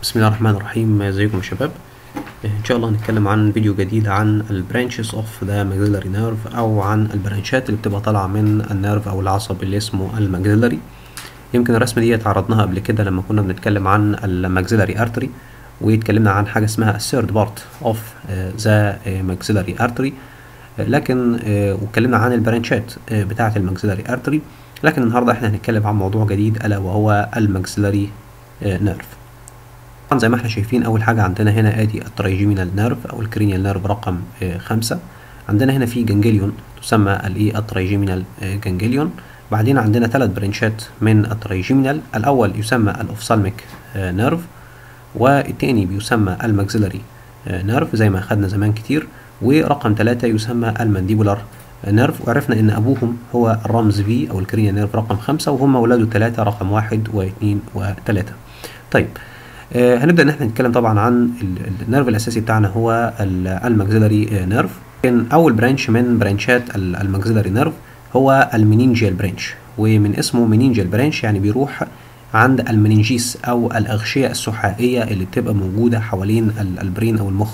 بسم الله الرحمن الرحيم ازيكم يا شباب ان شاء الله هنتكلم عن فيديو جديد عن البرانشز اوف ذا maxillary نيرف او عن البرانشات اللي بتبقى طالعه من النيرف او العصب اللي اسمه الماكسيلاري يمكن الرسمه دي اتعرضناها قبل كده لما كنا بنتكلم عن الماكسيلاري ارتري واتكلمنا عن حاجه اسمها الثيرد بارت اوف ذا maxillary ارتري لكن واتكلمنا عن البرانشات بتاعه الماكسيلاري ارتري لكن النهارده احنا هنتكلم عن موضوع جديد الا وهو الماكسيلاري نيرف طبعا زي ما احنا شايفين اول حاجه عندنا هنا ادي الترايجيمينال نيرف او الكرينيال نيرف رقم خمسة عندنا هنا في جنجليون تسمى الايه الترايجيمينال جنجليون بعدين عندنا ثلاث برانشات من الترايجيمينال الاول يسمى الاوفسالميك نيرف والتاني بيسمى الماكسيلاري نيرف زي ما اخدنا زمان كتير ورقم ثلاثة يسمى المانديبولار نيرف وعرفنا ان ابوهم هو الرمز في او الكرينيال نيرف رقم خمسة وهم اولاده ثلاثة رقم واحد واثنين وثلاثة طيب آه هنبدا ان احنا نتكلم طبعا عن النيرف الاساسي بتاعنا هو الماكسيلاري نيرف كان اول برانش من برانشات الماكسيلاري نيرف هو المينينجيال برانش ومن اسمه مينينجيال برانش يعني بيروح عند المننجيس او الاغشيه السحائيه اللي بتبقى موجوده حوالين البرين او المخ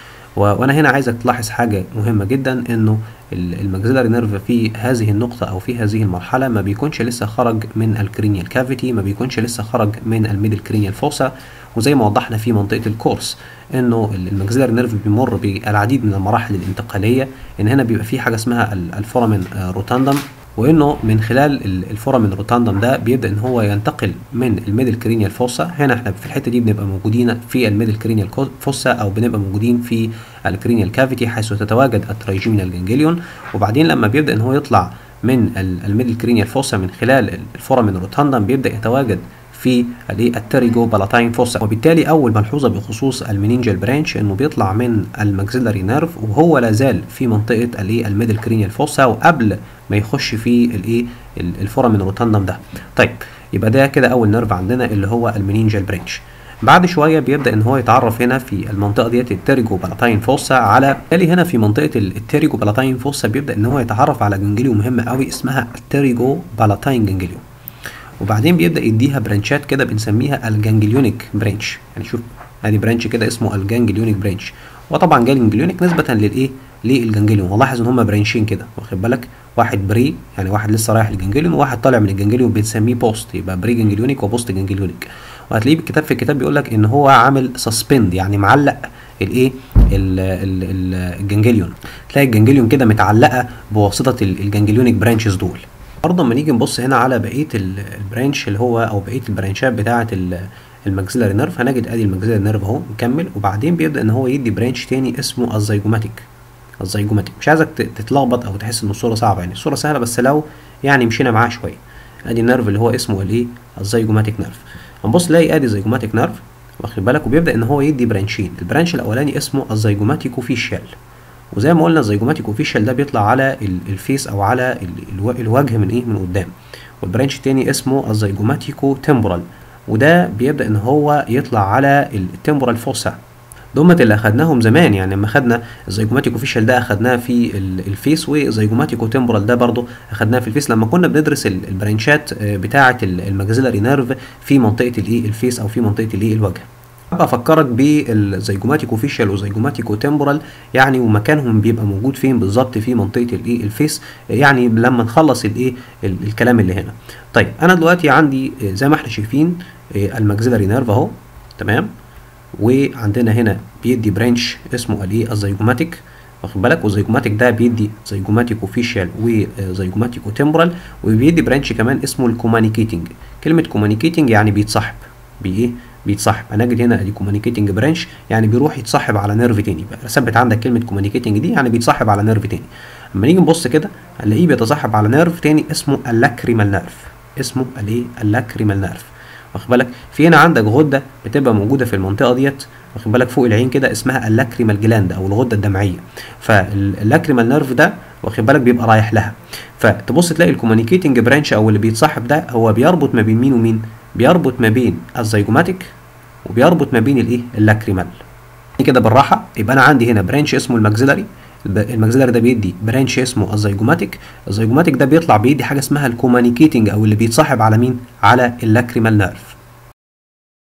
وانا هنا عايزك تلاحظ حاجه مهمه جدا انه الماكسيلاري نيرف في هذه النقطة أو في هذه المرحلة ما بيكونش لسه خرج من الكرينيال كافيتي ما بيكونش لسه خرج من الميدل كرينيال فوسا وزي ما وضحنا في منطقة الكورس إنه الماكسيلاري نيرف بيمر بالعديد من المراحل الانتقالية إن هنا بيبقى في حاجة اسمها الفورامين روتاندم وانه من خلال الفورامين روتاندم ده بيبدا ان هو ينتقل من الميدل كرينيال فوسا هنا احنا في الحته دي بنبقى موجودين في الميدل كرينيال فوسا او بنبقى موجودين في الكرينيال كافيتي حيث تتواجد الترايجيمينال جنجليون وبعدين لما بيبدا ان هو يطلع من الميدل كرينيال فوسا من خلال الفورامين روتاندم بيبدا يتواجد في التريجو بالاتاين فوسا وبالتالي اول ملحوظه بخصوص المينينجال برانش انه بيطلع من الماكسيلاري نيرف وهو لا زال في منطقه الايه الميدل كرينيال فوسا وقبل ما يخش في الايه الفورامين روتاندم ده طيب يبقى ده كده اول نيرف عندنا اللي هو المينينجال برانش بعد شويه بيبدا ان هو يتعرف هنا في المنطقه ديت التريجو بالاتاين فوسا على بالتالي هنا في منطقه التريجو بالاتاين فوسا بيبدا ان هو يتعرف على جنجليوم مهمه قوي اسمها التريجو بالاتاين جنجليوم وبعدين بيبدا يديها برانشات كده بنسميها الجانجليونيك برانش يعني شوف ادي برانش كده اسمه الجانجليونيك برانش وطبعا جانجليونيك نسبه للايه للجانجليون ولاحظ ان هما برانشين كده واخد بالك واحد بري يعني واحد لسه رايح للجانجليون وواحد طالع من الجانجليون بنسميه بوست يبقى بري جانجليونيك وبوست جانجليونيك وهتلاقيه بالكتاب في الكتاب بيقول لك ان هو عامل سسبند يعني معلق الايه الجانجليون تلاقي الجانجليون كده متعلقه بواسطه الجانجليونيك برانشز دول برضه لما نيجي نبص هنا على بقيه البرانش اللي هو او بقيه البرانشات بتاعه الماكسيلاري نيرف هنجد ادي الماكسيلاري نيرف اهو نكمل وبعدين بيبدا ان هو يدي برانش تاني اسمه الزيجوماتيك الزيجوماتيك مش عايزك تتلخبط او تحس ان الصوره صعبه يعني الصوره سهله بس لو يعني مشينا معاها شويه ادي النيرف اللي هو اسمه الايه الزيجوماتيك نيرف هنبص نلاقي ادي زيجوماتيك نيرف واخد بالك وبيبدا ان هو يدي برانشين البرانش الاولاني اسمه الزيجوماتيك اوفيشال وزي ما قلنا الزيجوماتيك اوفيشال ده بيطلع على الفيس او على الوجه من ايه من قدام والبرانش التاني اسمه الزيجوماتيكو تمبورال وده بيبدا ان هو يطلع على التمبورال فوسا دمت اللي اخدناهم زمان يعني لما اخدنا الزيجوماتيك اوفيشال ده اخدناه في الفيس والزيجوماتيكو تمبورال ده برضه اخدناه في الفيس لما كنا بندرس البرانشات بتاعه الماكسيلاري نيرف في منطقه الايه الفيس او في منطقه الايه الوجه حابب افكرك بالزيجوماتيك اوفيشال وزيجوماتيك وتمبورال يعني ومكانهم بيبقى موجود فين بالظبط في منطقه الايه الفيس يعني لما نخلص الايه الكلام اللي هنا طيب انا دلوقتي عندي زي ما احنا شايفين الماكسيلاري نيرف اهو تمام وعندنا هنا بيدي برانش اسمه الايه الزيجوماتيك واخد بالك والزيجوماتيك ده بيدي زيجوماتيك اوفيشال وزيجوماتيك وتمبورال وبيدي برانش كمان اسمه الكومانيكيتنج كلمه كومانيكيتنج يعني بيتصاحب بايه بيتصاحب هنجد هنا ادي كوميونيكيتنج برانش يعني بيروح يتصاحب على نيرف تاني بقى ثبت عندك كلمه كوميونيكيتنج دي يعني بيتصاحب على نيرف تاني اما نيجي نبص كده هنلاقيه بيتصاحب على نيرف تاني اسمه اللاكريمال نيرف اسمه الايه اللاكريمال نيرف واخد بالك في هنا عندك غده بتبقى موجوده في المنطقه ديت واخد بالك فوق العين كده اسمها اللاكريمال جلاند او الغده الدمعيه فاللاكريمال نيرف ده واخد بالك بيبقى رايح لها فتبص تلاقي الكوميونيكيتنج برانش او اللي بيتصاحب ده هو بيربط ما بين مين ومين بيربط ما بين الزيجوماتيك وبيربط ما بين الايه اللاكريمال كده بالراحه يبقى انا عندي هنا برانش اسمه الماكسيلاري الماكسيلاري ده بيدي برانش اسمه الزيجوماتيك الزيجوماتيك ده بيطلع بيدي حاجه اسمها الكومانيكيتنج او اللي بيتصاحب على مين على اللاكريمال نيرف